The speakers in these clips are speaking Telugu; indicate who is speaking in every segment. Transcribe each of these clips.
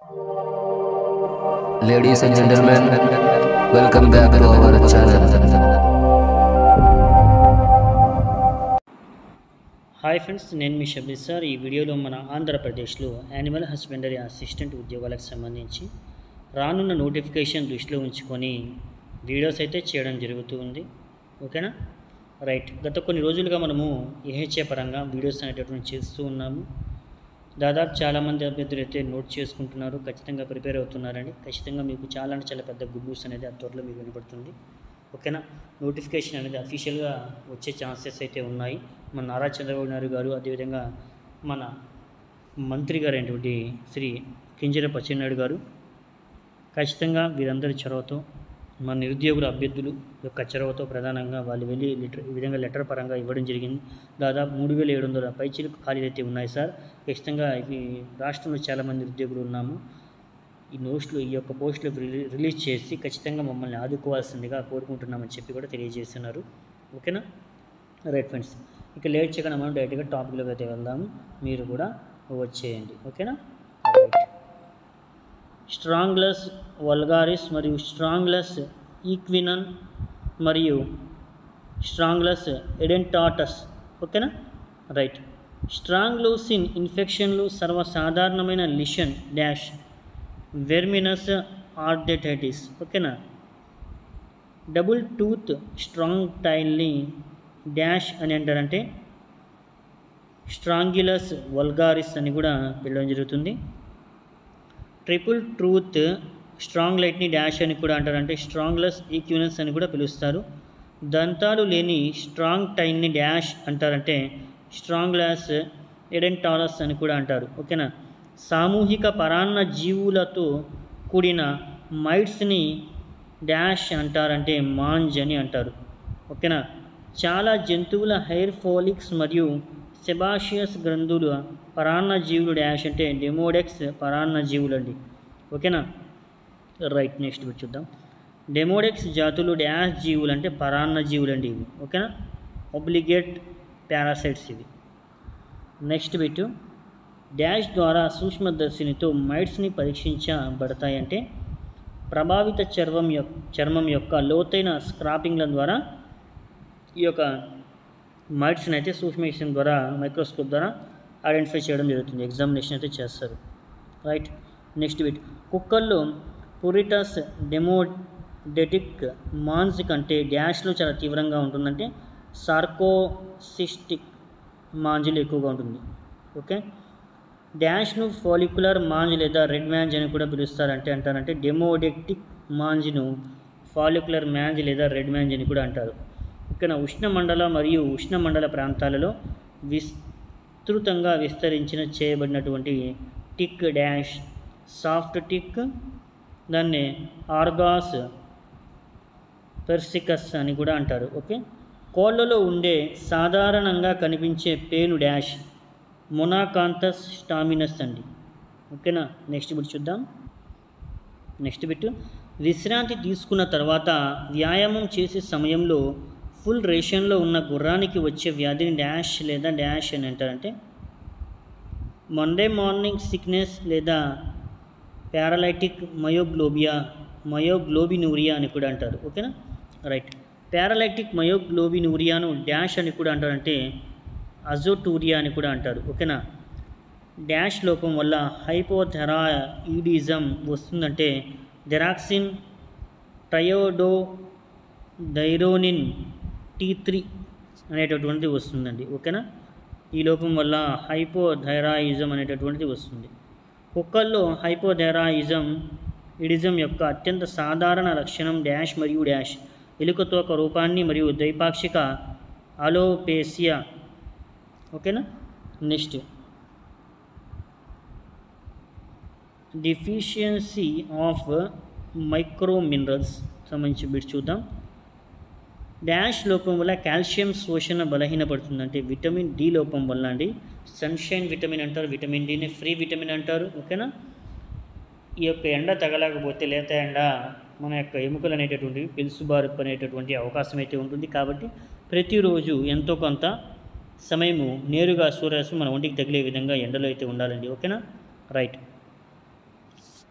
Speaker 1: Ladies and gentlemen, welcome back to our channel.
Speaker 2: Hi friends నేను మీ షబీర్ సార్ ఈ వీడియోలో మన ఆంధ్రప్రదేశ్లో యానిమల్ హస్బెండరీ అసిస్టెంట్ ఉద్యోగాలకు సంబంధించి రానున్న నోటిఫికేషన్ దృష్టిలో ఉంచుకొని వీడియోస్ అయితే చేయడం జరుగుతూ ఉంది ఓకేనా రైట్ గత కొన్ని రోజులుగా మనము ఏహెచ్ఏ పరంగా వీడియోస్ అనేటటువంటి చేస్తూ ఉన్నాము దాదాపు చాలామంది అభ్యర్థులు అయితే నోట్ చేసుకుంటున్నారు ఖచ్చితంగా ప్రిపేర్ అవుతున్నారండి ఖచ్చితంగా మీకు చాలా అంటే చాలా పెద్ద గుడ్ న్యూస్ అనేది ఆ త్వరలో మీకు వినపడుతుంది ఓకేనా నోటిఫికేషన్ అనేది అఫీషియల్గా వచ్చే ఛాన్సెస్ అయితే ఉన్నాయి మన నారా చంద్రబాబు నాయుడు గారు అదేవిధంగా మన మంత్రి గారు అయినటువంటి శ్రీ కింజర నాయుడు గారు ఖచ్చితంగా వీరందరి చొరవతో మన నిరుద్యోగుల అభ్యర్థులు యొక్క చొరవతో ప్రధానంగా వాళ్ళు వెళ్ళి లెటర్ ఈ విధంగా లెటర్ పరంగా ఇవ్వడం జరిగింది దాదాపు మూడు వేల ఏడు వందల పైచీలకు ఖాళీలు అయితే ఉన్నాయి సార్ ఖచ్చితంగా ఇవి రాష్ట్రంలో చాలామంది నిరుద్యోగులు ఉన్నాము ఈ నోట్స్లు ఈ యొక్క పోస్టులు రిలీ- రిలీజ్ చేసి ఖచ్చితంగా మమ్మల్ని ఆదుకోవాల్సిందిగా కోరుకుంటున్నామని చెప్పి కూడా తెలియజేస్తున్నారు ఓకేనా రైట్ ఫ్రెండ్స్ ఇక లేట్ చేయకుండా మనం డైరెక్ట్గా టాపిక్లోకి అయితే వెళ్దాము మీరు కూడా వచ్చేయండి ఓకేనా రైట్ స్ట్రాంగ్లెస్ వల్గారిస్ మరియు స్ట్రాంగ్లెస్ ఈక్వినన్ మరియు స్ట్రాంగ్లెస్ ఎడెంటాటస్ ఓకేనా రైట్ స్ట్రాంగ్లూసిన్ ఇన్ఫెక్షన్లు సర్వసాధారణమైన లిషన్ డాష్ వెర్మినస్ ఆర్డెటైటిస్ ఓకేనా డబుల్ టూత్ స్ట్రాంగ్ టైల్ని డాష్ అని అంటారంటే స్ట్రాంగిలస్ వల్గారిస్ అని కూడా పిలవడం జరుగుతుంది ట్రిపుల్ ట్రూత్ స్ట్రాంగ్ లైట్ని డాష్ అని కూడా అంటారు అంటే స్ట్రాంగ్లెస్ ఈక్యూనెస్ అని కూడా పిలుస్తారు దంతాలు లేని స్ట్రాంగ్ టైన్ని డాష్ అంటారంటే స్ట్రాంగ్లెస్ ఎడెంటాలస్ అని కూడా అంటారు ఓకేనా సామూహిక పరాన్న జీవులతో కూడిన మైట్స్ని డాష్ అంటారంటే మాంజ్ అని అంటారు ఓకేనా చాలా జంతువుల హెయిర్ ఫోలిక్స్ మరియు సెబాషియస్ గ్రంథులు పరాన్న జీవులు డాష్ అంటే డెమోడెక్స్ పరాన్న జీవులు అండి ఓకేనా రైట్ నెక్స్ట్ బిట్ చూద్దాం డెమోడెక్స్ జాతులు డాష్ జీవులు అంటే పరాన్న జీవులు అండి ఇవి ఓకేనా ఒబ్లిగేట్ పారాసైట్స్ ఇవి నెక్స్ట్ బిట్ డాష్ ద్వారా సూక్ష్మదర్శినితో మైట్స్ని పరీక్షించబడతాయంటే ప్రభావిత చర్మం యొక్క చర్మం యొక్క లోతైన స్క్రాపింగ్ల ద్వారా ఈ యొక్క మైట్స్ని అయితే సూక్ష్మేషన్ ద్వారా మైక్రోస్కోప్ ద్వారా ఐడెంటిఫై చేయడం జరుగుతుంది ఎగ్జామినేషన్ అయితే చేస్తారు రైట్ నెక్స్ట్ బిట్ కుక్కల్లో పురిటస్ డెమోడెటిక్ మాన్స్ కంటే డ్యాష్లో చాలా తీవ్రంగా ఉంటుందంటే సార్కోసిస్టిక్ మాంజులు ఎక్కువగా ఉంటుంది ఓకే డాష్ను ఫాలిక్యులర్ మాంజ్ లేదా రెడ్ మ్యాంజ్ అని కూడా పిలుస్తారంటే అంటారంటే డెమోడెక్టిక్ మాంజ్ను ఫాలిక్యులర్ మ్యాంజ్ లేదా రెడ్ మ్యాంజ్ అని కూడా అంటారు ఇక్కడ ఉష్ణమండల మరియు ఉష్ణమండల ప్రాంతాలలో విస్తృతంగా విస్తరించిన చేయబడినటువంటి టిక్ డాష్ సాఫ్ట్ టిక్ దాన్ని ఆర్గాస్ పెర్సికస్ అని కూడా అంటారు ఓకే కోళ్ళలో ఉండే సాధారణంగా కనిపించే పేను డాష్ మొనాకాంతస్ స్టామినస్ అండి ఓకేనా నెక్స్ట్ బిట్ చూద్దాం నెక్స్ట్ బిట్ విశ్రాంతి తీసుకున్న తర్వాత వ్యాయామం చేసే సమయంలో ఫుల్ రేషన్లో ఉన్న గుర్రానికి వచ్చే వ్యాధిని డాష్ లేదా డాష్ అని అంటారంటే మండే మార్నింగ్ సిక్నెస్ లేదా పారాలైటిక్ మయోగ్లోబియా మయోగ్లోబినూరియా అని కూడా అంటారు ఓకేనా రైట్ పారాలైటిక్ మయోగ్లోబినూరియాను డాష్ అని కూడా అంటారంటే అజోటూరియా అని కూడా అంటారు ఓకేనా డాష్ లోపం వల్ల హైపోథెరాయిడిజం వస్తుందంటే జెరాక్సిన్ ట్రయోడో డైరోనిన్ టీ త్రీ అనేటటువంటిది వస్తుందండి ఓకేనా ఈ లోపం వల్ల హైపోథైరాయిజం అనేటటువంటిది వస్తుంది కుక్కల్లో హైపోథైరాయిజం ఇడిజం యొక్క అత్యంత సాధారణ లక్షణం డాష్ మరియు డాష్ ఎలుకతో ఒక రూపాన్ని మరియు ద్వైపాక్షిక అలోపేసియా ఓకేనా next deficiency of micro minerals సంబంధించి బిట్ చూద్దాం డాష్ లోపం వల్ల కాల్షియం శోషణ బలహీనపడుతుంది అంటే విటమిన్ డి లోపం వల్ల అండి సన్షైన్ విటమిన్ అంటారు విటమిన్ డిని ఫ్రీ విటమిన్ అంటారు ఓకేనా ఈ యొక్క ఎండ తగలకపోతే లేత ఎండ మన యొక్క ఎముకలు అనేటటువంటివి పిలుసుబారుపు అనేటటువంటి అవకాశం అయితే ఉంటుంది కాబట్టి ప్రతిరోజు ఎంతో కొంత సమయము నేరుగా సూర్యాస్తమయం మన ఒంటికి తగిలే విధంగా ఎండలో అయితే ఉండాలండి ఓకేనా రైట్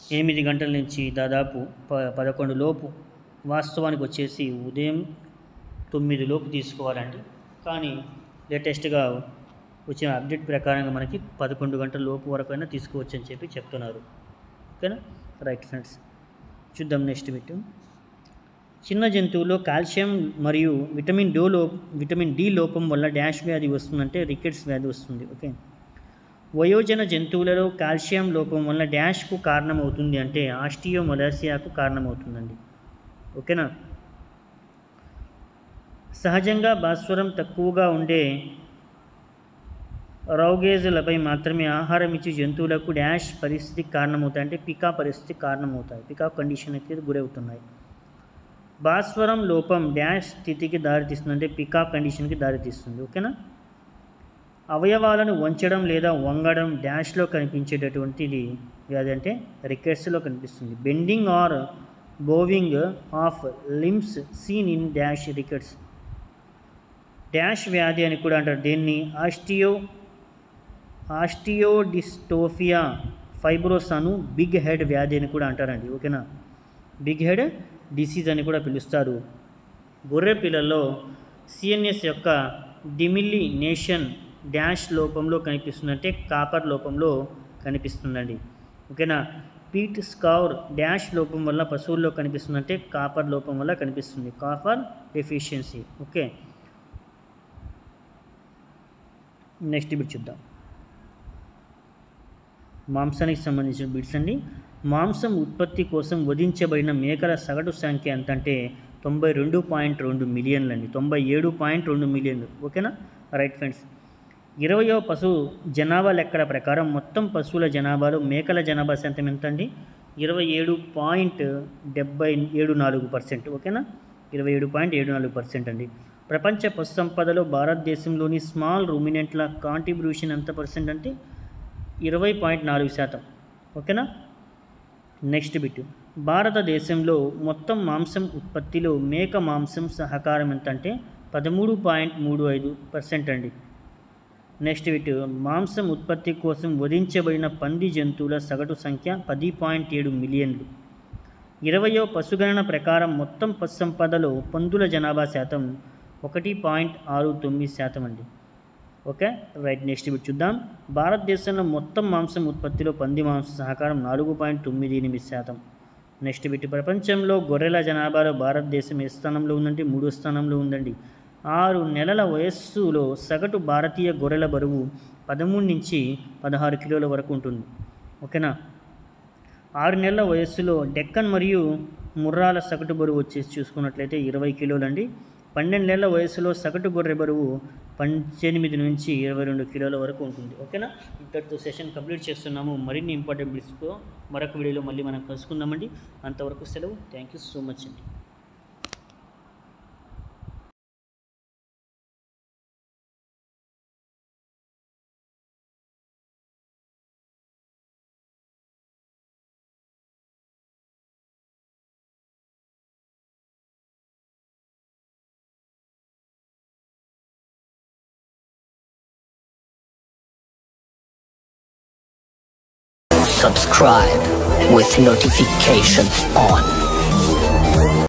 Speaker 2: ఎనిమిది గంటల నుంచి దాదాపు ప పదకొండు లోపు వాస్తవానికి వచ్చేసి ఉదయం తొమ్మిది లోపు తీసుకోవాలండి కానీ లేటెస్ట్గా వచ్చిన అప్డేట్ ప్రకారంగా మనకి పదకొండు గంటల లోపు వరకు అయినా తీసుకోవచ్చు అని చెప్పి చెప్తున్నారు ఓకేనా రైట్ ఫ్రెండ్స్ చూద్దాం నెక్స్ట్ బిట్ చిన్న జంతువులో కాల్షియం మరియు విటమిన్ డో లో విటమిన్ డి లోపం వల్ల డాష్ వ్యాధి వస్తుందంటే రికెట్స్ వ్యాధి వస్తుంది ఓకే వయోజన జంతువులలో కాల్షియం లోపం వల్ల డాష్కు కారణమవుతుంది అంటే ఆస్టియోమొలాసియాకు కారణమవుతుందండి ఓకేనా సహజంగా భాస్వరం తక్కువగా ఉండే రౌగేజులపై మాత్రమే ఆహారం ఇచ్చే జంతువులకు డాష్ పరిస్థితికి కారణమవుతాయి అంటే పికా పరిస్థితికి కారణమవుతాయి పికా కండిషన్కి గురవుతున్నాయి భాస్వరం లోపం డాష్ స్థితికి దారితీస్తుంది అంటే పికా కండిషన్కి దారితీస్తుంది ఓకేనా అవయవాలను వంచడం లేదా వంగడం డాష్లో కనిపించేటటువంటిది వ్యాధి అంటే రికెట్స్లో కనిపిస్తుంది bending or bowing of limbs seen in dash rickets dash వ్యాధి అని కూడా అంటారు దీన్ని ఆస్టియో ఆస్టియోడిస్టోఫియా ఫైబ్రోసాను బిగ్ హెడ్ వ్యాధి అని కూడా అంటారండి ఓకేనా బిగ్ హెడ్ డిసీజ్ అని కూడా పిలుస్తారు గొర్రె పిల్లల్లో సిఎన్ఎస్ యొక్క డిమిలినేషన్ డాష్ లోపంలో కనిపిస్తుందంటే కాపర్ లోపంలో కనిపిస్తుందండి ఓకేనా పీట్ స్కౌర్ డాష్ లోపం వల్ల పశువుల్లో కనిపిస్తుందంటే కాపర్ లోపం వల్ల కనిపిస్తుంది copper deficiency okay next bit చూద్దాం మాంసానికి సంబంధించిన బిట్స్ అండి మాంసం ఉత్పత్తి కోసం వధించబడిన మేకల సగటు సంఖ్య ఎంత అంటే తొంభై రెండు పాయింట్ రెండు మిలియన్లు అండి తొంభై ఏడు పాయింట్ రెండు మిలియన్లు ఓకేనా రైట్ ఫ్రెండ్స్ ఇరవయో పశువు జనాభా లెక్కల ప్రకారం మొత్తం పశువుల జనాభాలో మేకల జనాభా శాతం ఎంత అండి ఇరవై ఏడు పాయింట్ డెబ్బై ఏడు నాలుగు పర్సెంట్ ఓకేనా ఇరవై ఏడు పాయింట్ ఏడు నాలుగు పర్సెంట్ అండి ప్రపంచ పశు సంపదలో భారతదేశంలోని స్మాల్ రూమినెంట్ల కాంట్రిబ్యూషన్ ఎంత పర్సెంట్ అంటే ఇరవై పాయింట్ నాలుగు శాతం ఓకేనా నెక్స్ట్ బిట్ భారతదేశంలో మొత్తం మాంసం ఉత్పత్తిలో మేక మాంసం సహకారం ఎంత అంటే పదమూడు పాయింట్ మూడు ఐదు పర్సెంట్ అండి నెక్స్ట్ బిట్ మాంసం ఉత్పత్తి కోసం వధించబడిన పంది జంతువుల సగటు సంఖ్య పది పాయింట్ ఏడు మిలియన్లు ఇరవయో పశుగణన ప్రకారం మొత్తం పశు సంపదలో పందుల జనాభా శాతం ఒకటి పాయింట్ ఆరు తొమ్మిది శాతం అండి ఓకే రైట్ నెక్స్ట్ బిట్ చూద్దాం భారతదేశంలో మొత్తం మాంసం ఉత్పత్తిలో పంది మాంసం సహకారం నాలుగు పాయింట్ తొమ్మిది ఎనిమిది శాతం నెక్స్ట్ బిట్ ప్రపంచంలో గొర్రెల జనాభాలో భారతదేశం ఏ స్థానంలో ఉందంటే మూడో స్థానంలో ఉందండి ఆరు నెలల వయస్సులో సగటు భారతీయ గొర్రెల బరువు పదమూడు నుంచి పదహారు కిలోల వరకు ఉంటుంది ఓకేనా ఆరు నెలల వయస్సులో డెక్కన్ మరియు ముర్రాల సగటు బరువు వచ్చేసి చూసుకున్నట్లయితే ఇరవై కిలోలండి పన్నెండేళ్ల వయసులో సగటు గొర్రె బరువు పద్దెనిమిది నుంచి ఇరవై రెండు కిలోల వరకు ఉంటుంది ఓకేనా ఇంతటితో సెషన్ కంప్లీట్ చేస్తున్నాము మరిన్ని ఇంపార్టెంట్ బిట్స్తో మరొక వీడియోలో మళ్ళీ మనం కలుసుకుందామండి అంతవరకు సెలవు థ్యాంక్ యూ సో మచ్ అండి
Speaker 3: subscribe with notifications on.